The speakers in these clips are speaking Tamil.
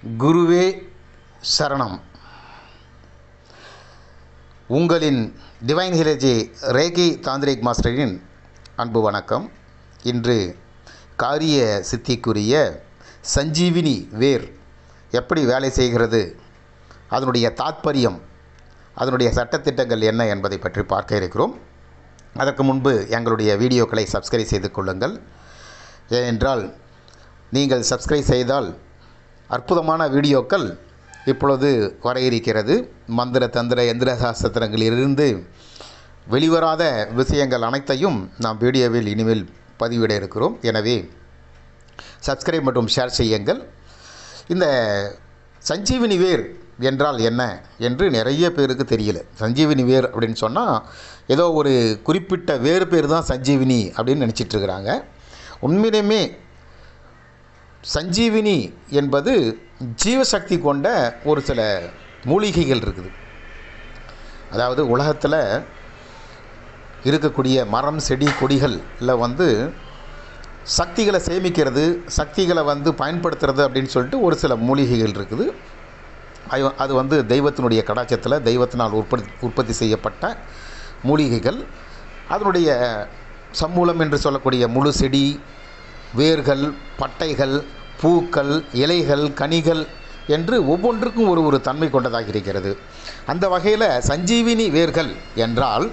குருவே சரணம் உங்களின் டிவைன் ஹிரேஜி ரேகி தாந்திரிக் மாஸ்டரின் அன்பு வணக்கம் இன்று காரிய சித்திக்குரிய சஞ்சீவினி வேர் எப்படி வேலை செய்கிறது அதனுடைய தாத்பரியம் அதனுடைய சட்டத்திட்டங்கள் என்ன என்பதை பற்றி பார்க்க இருக்கிறோம் அதற்கு முன்பு எங்களுடைய வீடியோக்களை சப்ஸ்கிரைப் செய்து கொள்ளுங்கள் ஏனென்றால் நீங்கள் சப்ஸ்கிரைப் செய்தால் அற்புதமான வீடியோக்கள் இப்பொழுது வர இருக்கிறது மந்திர தந்திர எந்திர சாஸ்திரங்களிலிருந்து வெளிவராத விஷயங்கள் அனைத்தையும் நாம் வீடியோவில் இனிமேல் பதிவிட இருக்கிறோம் எனவே சப்ஸ்கிரைப் மற்றும் ஷேர் செய்யுங்கள் இந்த சஞ்சீவினி வேர் என்றால் என்ன என்று நிறைய பேருக்கு தெரியல சஞ்சீவினி வேர் அப்படின்னு சொன்னால் ஏதோ ஒரு குறிப்பிட்ட வேறு பேர் தான் சஞ்சீவினி அப்படின்னு நினச்சிட்டு இருக்கிறாங்க உண்மையிலுமே சஞ்சீவினி என்பது ஜீவசக்தி கொண்ட ஒரு சில மூலிகைகள் இருக்குது அதாவது உலகத்தில் இருக்கக்கூடிய மரம் செடி கொடிகளில் வந்து சக்திகளை சேமிக்கிறது சக்திகளை வந்து பயன்படுத்துறது அப்படின்னு சொல்லிட்டு ஒரு சில மூலிகைகள் இருக்குது அது அது வந்து தெய்வத்தினுடைய கடாச்சத்தில் தெய்வத்தினால் உற்பத்தி உற்பத்தி செய்யப்பட்ட மூலிகைகள் அதனுடைய சம்மூலம் என்று சொல்லக்கூடிய முழு செடி வேர்கள் பட்டைகள் பூக்கள் இலைகள் கனிகள் என்று ஒவ்வொன்றுக்கும் ஒரு ஒரு தன்மை கொண்டதாக இருக்கிறது அந்த வகையில் சஞ்சீவினி வேர்கள் என்றால்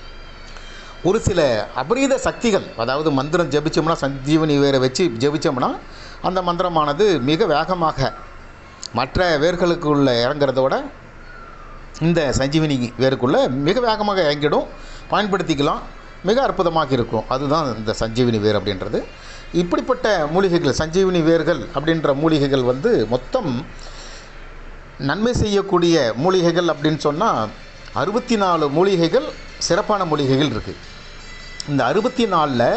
ஒரு சில அபரீத சக்திகள் அதாவது மந்திரம் ஜெபிச்சோம்னா சஞ்சீவனி வேரை வச்சு ஜெபிச்சோம்னா அந்த மந்திரமானது மிக வேகமாக மற்ற வேர்களுக்குள்ளே இறங்குறத விட இந்த சஞ்சீவினி வேருக்குள்ளே மிக வேகமாக இறங்கிடும் பயன்படுத்திக்கலாம் மிக அற்புதமாக இருக்கும் அதுதான் இந்த சஞ்சீவினி வேர் அப்படின்றது இப்படிப்பட்ட மூலிகைகள் சஞ்சீவினி வேர்கள் அப்படின்ற மூலிகைகள் வந்து மொத்தம் நன்மை செய்யக்கூடிய மூலிகைகள் அப்படின்னு சொன்னால் அறுபத்தி நாலு மூலிகைகள் சிறப்பான மூலிகைகள் இருக்குது இந்த அறுபத்தி நாலில்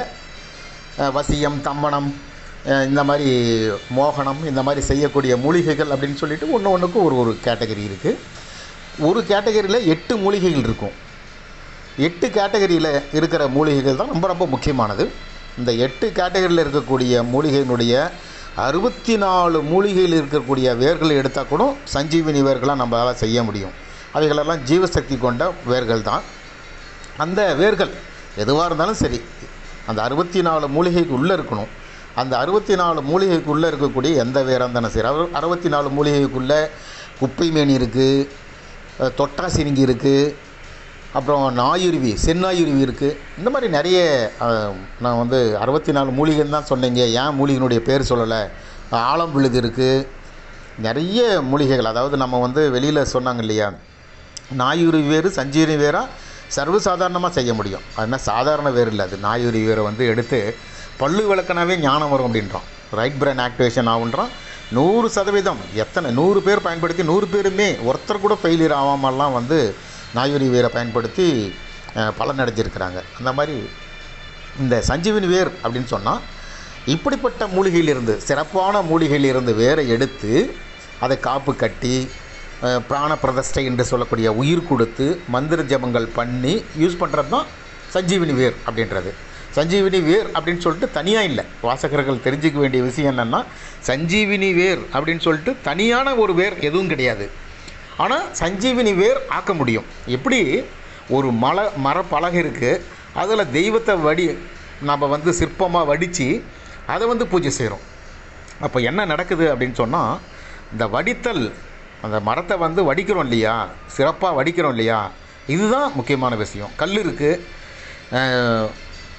வசியம் தம்மனம் அஹ், இந்த மாதிரி மோகனம் இந்த மாதிரி செய்யக்கூடிய மூலிகைகள் அப்படின்னு சொல்லிட்டு ஒன்று ஒன்றுக்கும் ஒரு ஒரு கேட்டகரி இருக்குது ஒரு கேட்டகரியில் எட்டு மூலிகைகள் இருக்கும் எட்டு கேட்டகரியில் இருக்கிற மூலிகைகள் தான் ரொம்ப ரொம்ப முக்கியமானது இந்த எட்டு கேட்டகரியில் இருக்கக்கூடிய மூலிகையினுடைய அறுபத்தி நாலு மூலிகையில் இருக்கக்கூடிய வேர்களை எடுத்தால் கூட சஞ்சீவினி வேர்களாக நம்மளால் செய்ய முடியும் அவைகளெல்லாம் ஜீவசக்தி கொண்ட வேர்கள் தான் அந்த வேர்கள் எதுவாக இருந்தாலும் சரி அந்த அறுபத்தி நாலு மூலிகைக்கு உள்ளே இருக்கணும் அந்த அறுபத்தி நாலு மூலிகைக்குள்ளே இருக்கக்கூடிய எந்த வேராக இருந்தாலும் சரி அறு அறுபத்தி நாலு மூலிகைக்குள்ளே குப்பை மேனி இருக்குது தொட்டாசினிங்கி இருக்குது அப்புறம் நாயுருவி செந்நாயுருவி இருக்குது இந்த மாதிரி நிறைய அஹ், நான் வந்து அறுபத்தி நாலு மூலிகைன்னு தான் சொன்னீங்க ஏன் மூலிகையினுடைய பேர் சொல்லலை ஆலம் விழுது இருக்குது நிறைய மூலிகைகள் அதாவது நம்ம வந்து வெளியில் சொன்னாங்க இல்லையா நாயுருவி வேறு சஞ்சீவனி வேறாக சர்வசாதாரணமாக செய்ய முடியும் அதுனா சாதாரண வேறு இல்லை அது நாயுருவி வேரை வந்து எடுத்து பல்லு விளக்கனாவே ஞானம் வரும் அப்படின்றான் ரைட் பிரெயின் ஆக்டிவேஷன் ஆகுன்றான் நூறு சதவீதம் எத்தனை நூறு பேர் பயன்படுத்தி நூறு பேருமே ஒருத்தர் கூட ஃபெயிலியர் ஆகாமலாம் வந்து நாயுரி வேரை பயன்படுத்தி அஹ், பலன் அடைஞ்சிருக்கிறாங்க அந்த மாதிரி இந்த சஞ்சீவினி வேர் அப்படின்னு சொன்னால் இப்படிப்பட்ட மூலிகையிலிருந்து சிறப்பான மூலிகையிலிருந்து வேரை எடுத்து அதை காப்பு கட்டி அஹ், பிராண பிரதிஷ்டை என்று சொல்லக்கூடிய உயிர் கொடுத்து மந்திர ஜபங்கள் பண்ணி யூஸ் பண்ணுறது தான் சஞ்சீவினி வேர் அப்படின்றது சஞ்சீவினி வேர் அப்படின்னு சொல்லிட்டு தனியாக இல்லை வாசகர்கள் தெரிஞ்சுக்க வேண்டிய விஷயம் என்னென்னா சஞ்சீவினி வேர் அப்படின்னு சொல்லிட்டு தனியான ஒரு வேர் எதுவும் கிடையாது ஆனால் சஞ்சீவினி வேர் ஆக்க முடியும் எப்படி ஒரு மலை மரப்பலகை இருக்குது அதில் தெய்வத்தை வடி நம்ம வந்து சிற்பமாக வடித்து அதை வந்து பூஜை செய்கிறோம் அப்போ என்ன நடக்குது அப்படின்னு சொன்னால் இந்த வடித்தல் அந்த மரத்தை வந்து வடிக்கிறோம் இல்லையா சிறப்பாக வடிக்கிறோம் இல்லையா இதுதான் முக்கியமான விஷயம் கல் இருக்குது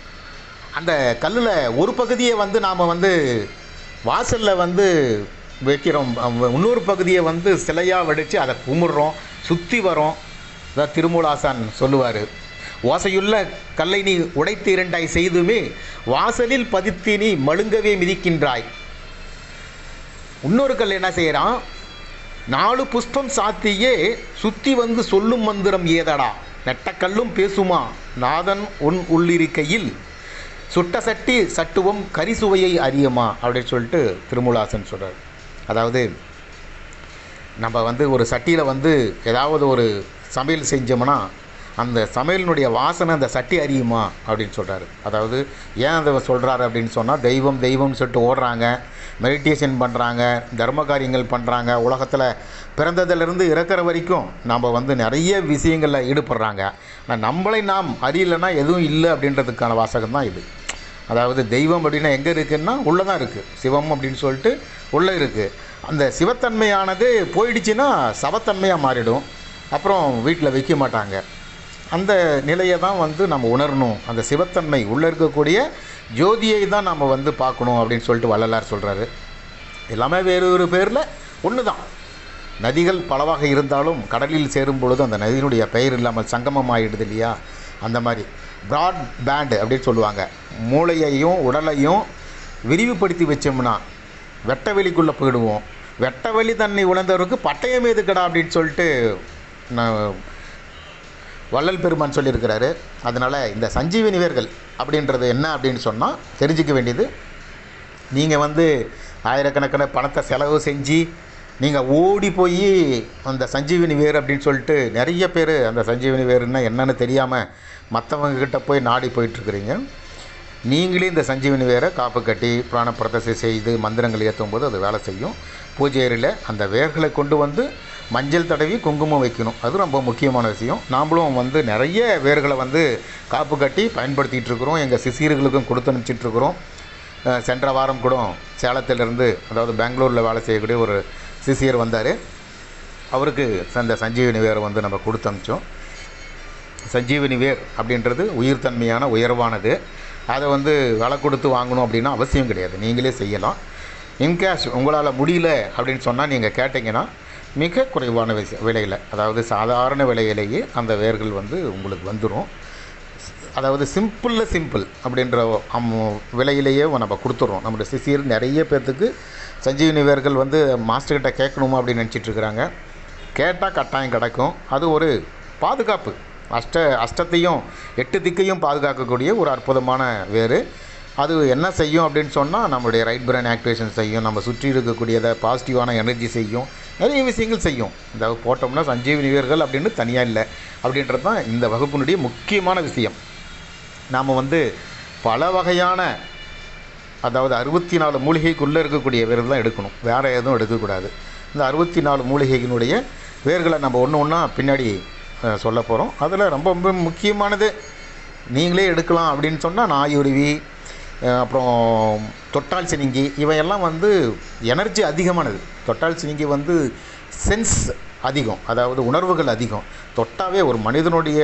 அந்த கல்லில் ஒரு பகுதியை வந்து நாம் வந்து வாசலில் வந்து வைக்கிறோம் அஹ் இன்னொரு பகுதியை வந்து சிலையாக வடித்து அதை கும்பிட்றோம் சுற்றி வரோம் அதான் திருமூலாசான் சொல்லுவார் ஓசையுள்ள கல்லை நீ உடைத்து இரண்டாய் செய்துமே வாசலில் பதித்து நீ மழுங்கவே மிதிக்கின்றாய் இன்னொரு கல் என்ன செய்கிறான் நாலு புஷ்பம் சாத்தியே சுத்தி வந்து சொல்லும் மந்திரம் ஏதடா நெட்டக்கல்லும் பேசுமா நாதன் உன் உள்ளிருக்கையில் சுட்ட சட்டி சட்டுவம் கரிசுவையை அறியுமா அப்படின்னு சொல்லிட்டு திருமூலாசன் சொல்கிறார் அதாவது நம்ம வந்து ஒரு சட்டியில் வந்து ஏதாவது ஒரு சமையல் செஞ்சோம்னா அந்த சமையலினுடைய வாசனை அந்த சட்டி அறியுமா அப்படின்னு சொல்கிறாரு அதாவது ஏன் அதை சொல்கிறாரு அப்படின்னு சொன்னால் தெய்வம் தெய்வம்னு சொல்லிட்டு ஓடுறாங்க மெடிடேஷன் பண்ணுறாங்க தர்ம காரியங்கள் பண்ணுறாங்க உலகத்தில் பிறந்ததிலிருந்து இறக்குற வரைக்கும் நம்ம வந்து நிறைய விஷயங்களில் ஈடுபடுறாங்க ஆனால் நம்மளை நாம் அறியலைன்னா எதுவும் இல்லை அப்படின்றதுக்கான வாசகம் தான் இது அதாவது தெய்வம் அப்படின்னா எங்கே இருக்குன்னா உள்ளே தான் இருக்குது சிவம் அப்படின்னு சொல்லிட்டு உள்ளே இருக்குது அந்த சிவத்தன்மையானது போயிடுச்சுன்னா சவத்தன்மையாக மாறிடும் அப்புறம் வீட்டில் வைக்க மாட்டாங்க அந்த நிலையை தான் வந்து நம்ம உணரணும் அந்த சிவத்தன்மை உள்ளே இருக்கக்கூடிய ஜோதியை தான் நம்ம வந்து பார்க்கணும் அப்படின்னு சொல்லிட்டு வள்ளலார் சொல்கிறாரு எல்லாமே வேறு ஒரு பேரில் ஒன்று தான் நதிகள் பலவாக இருந்தாலும் கடலில் சேரும் பொழுது அந்த நதியினுடைய பெயர் இல்லாமல் சங்கமம் ஆகிடுது இல்லையா அந்த மாதிரி ப்ராட் பேண்டு அப்படின்னு சொல்லுவாங்க மூளையையும் உடலையும் விரிவுபடுத்தி வச்சோம்னா வெட்ட வெளிக்குள்ளே போயிடுவோம் வெட்ட வெளி தன்னை உணர்ந்தவருக்கு பட்டயம் எதுக்கடா அப்படின்னு சொல்லிட்டு நான் வள்ளல் பெருமான் சொல்லியிருக்கிறாரு அதனால் இந்த சஞ்சீவினி வேர்கள் அப்படின்றது என்ன அப்படின்னு சொன்னால் தெரிஞ்சிக்க வேண்டியது நீங்கள் வந்து ஆயிரக்கணக்கான பணத்தை செலவு செஞ்சு நீங்கள் ஓடி போய் அந்த சஞ்சீவினி வேர் அப்படின்னு சொல்லிட்டு நிறைய பேர் அந்த சஞ்சீவினி வேருன்னா என்னன்னு தெரியாமல் மற்றவங்க கிட்ட போய் நாடி போயிட்டுருக்குறீங்க நீங்களே இந்த சஞ்சீவினி வேரை காப்பு கட்டி பிராண பிரதசை செய்து மந்திரங்கள் ஏற்றும் போது அது வேலை செய்யும் பூஜை அறையில் அந்த வேர்களை கொண்டு வந்து மஞ்சள் தடவி குங்குமம் வைக்கணும் அது ரொம்ப முக்கியமான விஷயம் நாமளும் வந்து நிறைய வேர்களை வந்து காப்பு கட்டி பயன்படுத்திகிட்டு இருக்கிறோம் எங்கள் சிசியர்களுக்கும் கொடுத்து அனுப்பிச்சிட்ருக்குறோம் அஹ் சென்ற வாரம் கூட சேலத்திலிருந்து அதாவது பெங்களூரில் வேலை செய்யக்கூடிய ஒரு சிசியர் வந்தார் அவருக்கு அந்த சஞ்சீவினி வேரை வந்து நம்ம கொடுத்து அனுப்பிச்சோம் சஞ்சீவினி வேர் அப்படின்றது உயிர்த்தன்மையான உயர்வானது அதை வந்து விலை கொடுத்து வாங்கணும் அப்படின்னா அவசியம் கிடையாது நீங்களே செய்யலாம் இன்கேஷ் உங்களால் முடியல அப்படின்னு சொன்னால் நீங்கள் கேட்டிங்கன்னா மிக குறைவான விஷ விலையில் அதாவது சாதாரண விலையிலேயே அந்த வேர்கள் வந்து உங்களுக்கு வந்துடும் அதாவது சிம்பிளில் சிம்பிள் அப்படின்ற அம் விலையிலேயே நம்ம கொடுத்துட்றோம் நம்முடைய சிசியர் நிறைய பேர்த்துக்கு சஞ்சீவினி வேர்கள் வந்து மாஸ்டர்கிட்ட கேட்கணுமா அப்படின்னு நினச்சிட்டு இருக்கிறாங்க கேட்டால் கட்டாயம் கிடைக்கும் அது ஒரு பாதுகாப்பு அஷ்ட அஷ்டத்தையும் எட்டு திக்கையும் பாதுகாக்கக்கூடிய ஒரு அற்புதமான வேறு அது என்ன செய்யும் அப்படின்னு சொன்னால் நம்மளுடைய ரைட் பிரெயின் ஆக்டிவேஷன் செய்யும் நம்ம சுற்றி இருக்கக்கூடியதை பாசிட்டிவான எனர்ஜி செய்யும் நிறைய விஷயங்கள் செய்யும் இந்த போட்டோம்னா சஞ்சீவினி வீரர்கள் அப்படின்னு தனியாக இல்லை அப்படின்றது தான் இந்த வகுப்பினுடைய முக்கியமான விஷயம் நாம் வந்து பல வகையான அதாவது அறுபத்தி நாலு மூலிகைக்குள்ளே இருக்கக்கூடிய வேர்கள் தான் எடுக்கணும் வேறு எதுவும் எடுக்கக்கூடாது இந்த அறுபத்தி நாலு மூலிகையினுடைய வேர்களை நம்ம ஒன்று ஒன்றா பின்னாடி அஹ், சொல்ல போகிறோம் அதில் ரொம்ப ரொம்ப முக்கியமானது நீங்களே எடுக்கலாம் அப்படின்னு சொன்னால் நாயுருவி அஹ், அப்புறம் தொட்டால் சினிங்கி இவையெல்லாம் வந்து எனர்ஜி அதிகமானது தொட்டால் சினிங்கி வந்து சென்ஸ் அதிகம் அதாவது உணர்வுகள் அதிகம் தொட்டாவே ஒரு மனிதனுடைய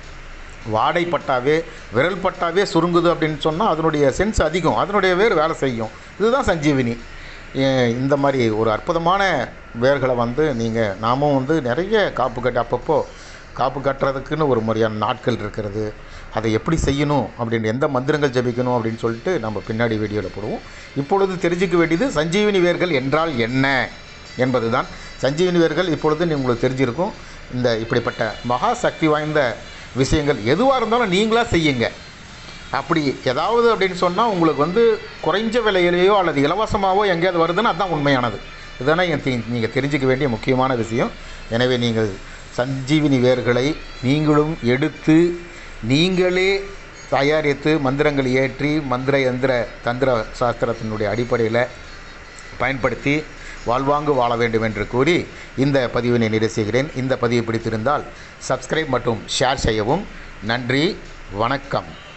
வாடை பட்டாவே விரல் பட்டாவே சுருங்குது அப்படின்னு சொன்னால் அதனுடைய சென்ஸ் அதிகம் அதனுடைய வேர் வேலை செய்யும் இதுதான் சஞ்சீவினி ஏ- இந்த மாதிரி ஒரு அற்புதமான வேர்களை வந்து நீங்கள் நாமும் வந்து நிறைய காப்பு கட்டி அப்பப்போ காப்பு கட்டுறதுக்குன்னு ஒரு முறையான நாட்கள் இருக்கிறது அதை எப்படி செய்யணும் அப்படின்னு எந்த மந்திரங்கள் ஜபிக்கணும் அப்படின்னு சொல்லிட்டு நம்ம பின்னாடி வீடியோவில் போடுவோம் இப்பொழுது தெரிஞ்சுக்க வேண்டியது சஞ்சீவினி வேர்கள் என்றால் என்ன என்பதுதான் சஞ்சீவினி வேர்கள் இப்பொழுது நீ- உங்களுக்கு தெரிஞ்சிருக்கும் இந்த இப்படிப்பட்ட மகா சக்தி வாய்ந்த விஷயங்கள் எதுவாக இருந்தாலும் நீங்களாக செய்யுங்க அப்படி ஏதாவது அப்படின்னு சொன்னால் உங்களுக்கு வந்து குறைஞ்ச விலையிலேயோ அல்லது இலவசமாகவோ எங்கேயாவது வருதுன்னா அதுதான் உண்மையானது இதுதானே நீங்கள் தெரிஞ்சுக்க வேண்டிய முக்கியமான விஷயம் எனவே நீங்கள் சஞ்சீவினி வேர்களை நீங்களும் எடுத்து நீங்களே தயாரித்து மந்திரங்கள் ஏற்றி மந்திர யந்திர தந்திர சாஸ்திரத்தினுடைய அடிப்படையில் பயன்படுத்தி வாழ்வாங்கு வாழ வேண்டும் என்று கூறி இந்த பதிவினை நிறைவு செய்கிறேன் இந்த பதிவு பிடித்திருந்தால் சப்ஸ்கிரைப் மற்றும் ஷேர் செய்யவும் நன்றி வணக்கம்